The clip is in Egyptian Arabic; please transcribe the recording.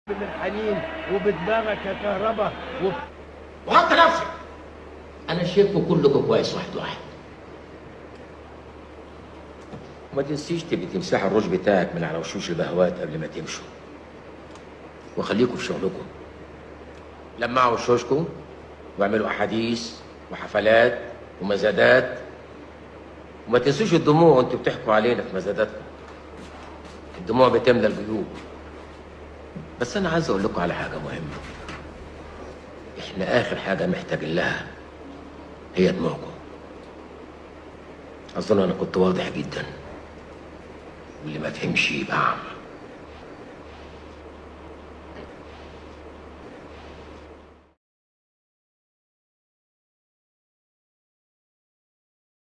من الحنين وبدماغك يا كهربا وب... وحط نفسك انا شايفكم كلكم كويس واحد واحد وما تنسيش تبقي تمسحي الروج بتاعك من على وشوش البهوات قبل ما تمشوا وخليكم في شغلكم لمعوا وشوشكم واعملوا احاديث وحفلات ومزادات وما تنسوش الدموع وانتوا بتحكوا علينا في مزاداتكم الدموع بتملى الجيوب بس انا عايز اقول لكم على حاجه مهمه احنا اخر حاجه محتاجين لها هي دموعكم اظن انا كنت واضح جدا واللي ما فهمش يبقى اعمى